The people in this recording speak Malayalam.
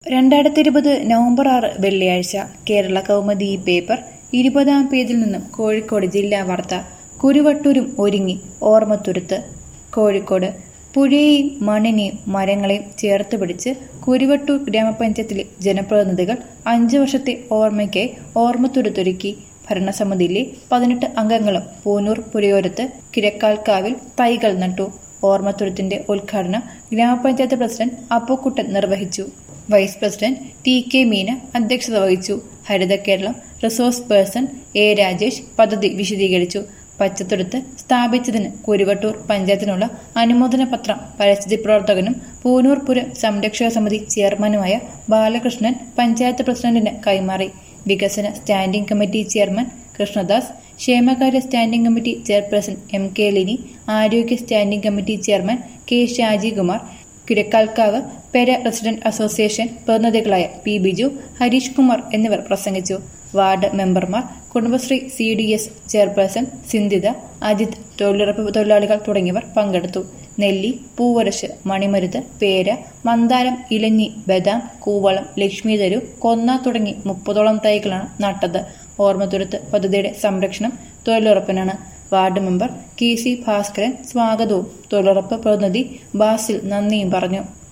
രണ്ടായിരത്തി ഇരുപത് നവംബർ ആറ് വെള്ളിയാഴ്ച കേരള കൗമുദി ഈ പേപ്പർ ഇരുപതാം പേജിൽ നിന്നും കോഴിക്കോട് ജില്ലാ വാർത്ത കുരുവട്ടൂരും ഒരുങ്ങി ഓർമ്മത്തുരുത്ത് കോഴിക്കോട് പുഴയെയും മണ്ണിനെയും മരങ്ങളെയും ചേർത്ത് പിടിച്ച് കുരുവട്ടൂർ ഗ്രാമപഞ്ചായത്തിലെ ജനപ്രതിനിധികൾ അഞ്ചു വർഷത്തെ ഓർമ്മയ്ക്കായി ഓർമ്മത്തുരുത്തൊരുക്കി ഭരണസമിതിയിലെ പതിനെട്ട് അംഗങ്ങളും പൂനൂർ പുഴയോരത്ത് കിഴക്കാൽക്കാവിൽ തൈകൾ നട്ടു ഓർമ്മത്തുരുത്തിന്റെ ഉദ്ഘാടനം ഗ്രാമപഞ്ചായത്ത് പ്രസിഡന്റ് അപ്പുക്കുട്ടൻ നിർവഹിച്ചു vice president T K Meena അധ്യക്ഷത വഹിച്ചു Haritha Keralam resource person A Rajesh പദ്ധതി വിശദീകരിച്ചു പച്ചത്തുരുത്ത് സ്ഥാപിച്ചതിന് കുരുവട്ടൂർ പഞ്ചായത്തിനുള്ള അനുമോദന പത്രം പരിസ്ഥിതി പ്രവർത്തകനും പൂനൂർ പുരം സംരക്ഷക സമിതി ചെയർമാനുമായ ബാലകൃഷ്ണൻ പഞ്ചായത്ത് പ്രസിഡന്റിന് കൈമാറി വികസന സ്റ്റാൻഡിംഗ് കമ്മിറ്റി ചെയർമാൻ കൃഷ്ണദാസ് ക്ഷേമകാര്യ standing committee chairperson M K Lini ആരോഗ്യ standing committee chairman K Shajikumar കിഴക്കാൽക്കാവ് പെര റെസിഡന്റ് അസോസിയേഷൻ പ്രതിനിധികളായ പി ബിജു ഹരീഷ് കുമാർ എന്നിവർ പ്രസംഗിച്ചു വാർഡ് മെമ്പർമാർ Kudumbashree C D S chairperson Sindhitha Ajith തൊഴിലുറപ്പ് തൊഴിലാളികൾ തുടങ്ങിയവർ പങ്കെടുത്തു നെല്ലി പൂവരശ് മണിമരുത് പേര മന്ദാരം ഇലഞ്ഞി ബദാം കൂവളം ലക്ഷ്മീതരു കൊന്ന തുടങ്ങി മുപ്പതോളം തൈകളാണ് നട്ടത് ഓർമ്മത്തുരുത്ത് പദ്ധതിയുടെ സംരക്ഷണം തൊഴിലുറപ്പിനാണ് ward member K C Bhaskaran സ്വാഗതവും തൊഴിലുറപ്പ് പ്രതിനിധി ബാസിൽ നന്ദിയും പറഞ്ഞു